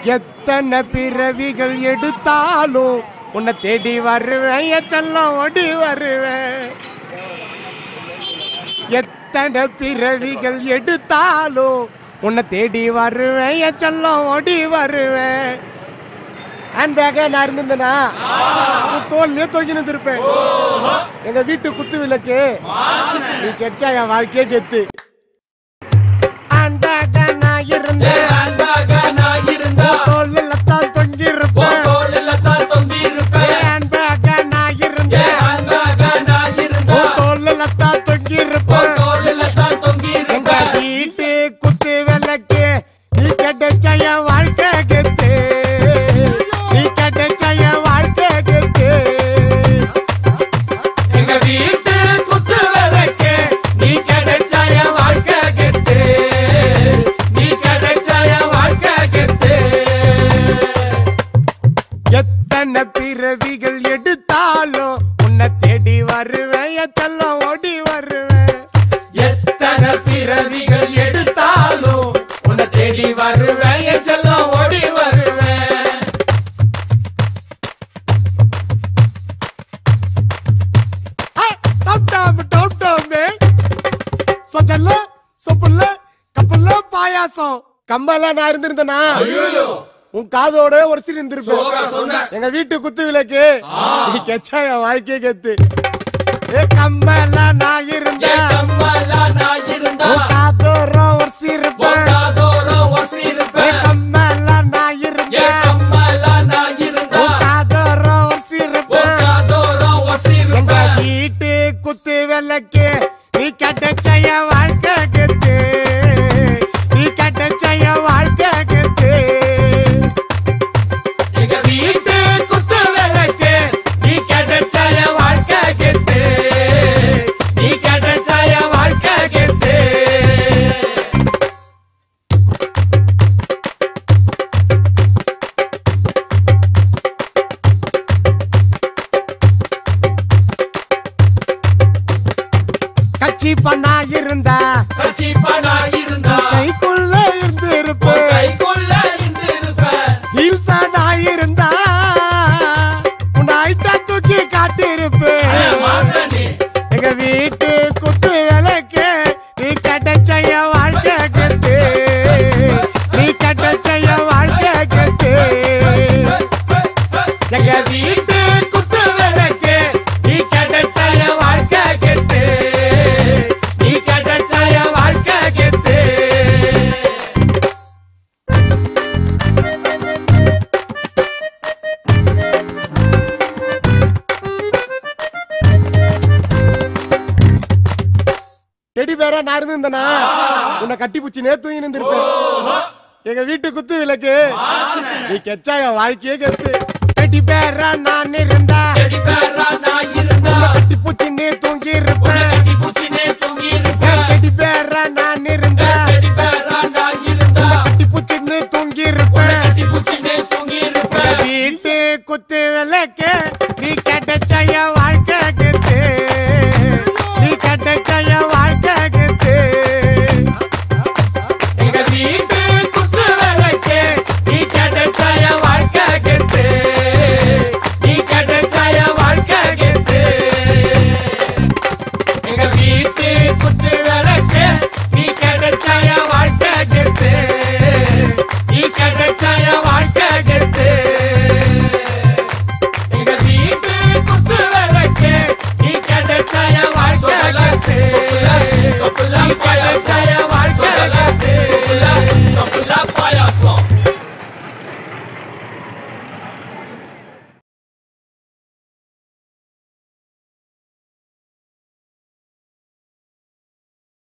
எத்தனை பிறவிகள் எடுத்தாலும் உன்னை தேடி வருவேன் என் செல்லம் ஓடி வருவேன் எத்தனை பிறவிகள் எடுத்தாலும் உன்னை தேடி வருவேன் என் செல்லம் ஓடி வருவேன் ஹேண்ட் பேக்கே நான் இருந்திருந்தேனா உன் தோல்லையே தொங்கி நின்றுருப்பேன் எங்க வீட்டு குத்து விளக்கு நீ கெச்சா என் வாழ்க்கையே கெத்து ஹேண்ட் பேக்கே நான் இருந்தேன் தோல்ல தான் தொங்கி இருப்பேன் ஹேண்ட் பேக்கே நான் இருந்தேன் தோல்ல தான் தொங்கி இருப்பேன் எங்க வீட்டு குத்து விளக்கு நீ கிடைச்ச என் வாழ்க்கை கெத்து நீ கிடைச்ச என் வாழ்க்கை கெத்து எங்க வீட்டு குத்து விளக்கு நீ கிடைச்ச என் வாழ்க்கை கெத்து நீ கிடைச்ச என் வாழ்க்கை கெத்து எத்தனை பிறவிகள் எடுத்தாலும் உன்னை தேடி வருவேன் என் செல்லம் ஓடி வருவேன் எத்தனை பிறவிகள் எடுத்தாலும் உன்னை தேடி வருவேன் என் செல்லம் ஓடி வருவேன் ஆ, டம் டம் டம் டம்மே. சொச்சல்ல சொப்புல்ல கப்புல்ல பாயாசம் கம்பல நான் இருந்திருந்தேனா உன் காதோட ஒரு சிறு இருந்திருப்பேன் எங்க வீட்டு குத்து விளக்கு நீ கெச்சா என் வாழ்க்கையே கெத்து ஏ கம்பல நான் என் இருந்தேன் கம்மலா நான் இருந்தா உன் காதோர ஒரு சிறுப்பேன் பொங்காதோறும் ஏ ஒசிருப்பேன் கம்பல நான் என் இருந்தேன் கம்மலா நான் இருந்தா உன் காதோர ஒரு சிறுப்பேன் பொங்காதோறும் எங்க ஒசிருப்பேன் வீட்டு குத்து விளக்கு நீ கட்டச்ச என் வாழ்க்கை கெத்து நீ கட்டச்ச என் வாழ்க்கை கெத்து எங்க வீட்டு குத்து விளக்கு நீ கிடைச்ச என் வாழ்க்கை கெத்து நீ கிடைச்ச என் வாழ்க்கை கெத்து கட்சி பண்ணா இருந்தா கட்சிப்பனா இருந்தா கைக்குள்ள இருந்து உன் இருப்பேன் கைக்குள்ள இருந்து இருப்பேன் ஹீல்ஸா நான் இருந்தா உன்னை ஐட்டா தூக்கி காட்டி இருப்பேன் மாஸ்டர் நீ எங்க வீட்டு குத்து விளக்கு நீ கட்டச்ச என் வாழ்க்கை கெத்து நீ கட்டச்ச என் வாழ்க்கை கெத்து எங்க வீட்டு குத்து விளக்கு நீ கிடைச்ச என் வாழ்க்கை கெத்து நீ கிடைச்ச என் வாழ்க்கை கெத்து டெடி பேரா நான் இருந்திருந்தேனா உன்னை கட்டி பூச்சி நேத்து இருந்திருப்பேன் எங்க வீட்டு குத்து விளக்கு நீ கெச்சா என் வாழ்க்கையே கெத்து டெடி பேரா நான் இருந்தா செடி பேரா நான் இருந்தா உன்னை கட்டி பூச்சி நீ தூங்கி இருப்பேன் கட்டி பூச்சினே தூங்கி இருப்பேன் டெடி பேரா நான் இருந்தா செடி பேரா நான் இருந்தா உன்னை கட்டி பூச்சி நீ தூங்கி இருப்பேன் கட்டி பூச்சினே தூங்கி எங்க இருப்பேன் வீட்டு குத்து விளக்கு நீ கட்டச்ச என் வாழ்க்கை கெத்து நீ கட்டச்ச என் வாழ்க்கை கெத்து எங்க வீட்டு குத்து விளக்கு நீ கிடைச்ச என் வாழ்க்கை கெத்து நீ கிடைச்ச என் வாழ்க்கை கெத்து எங்க வீட்டு குத்து விளக்கு நீ கிடைச்ச என் வாழ்க்கை கெத்து நீ கிடைச்ச என்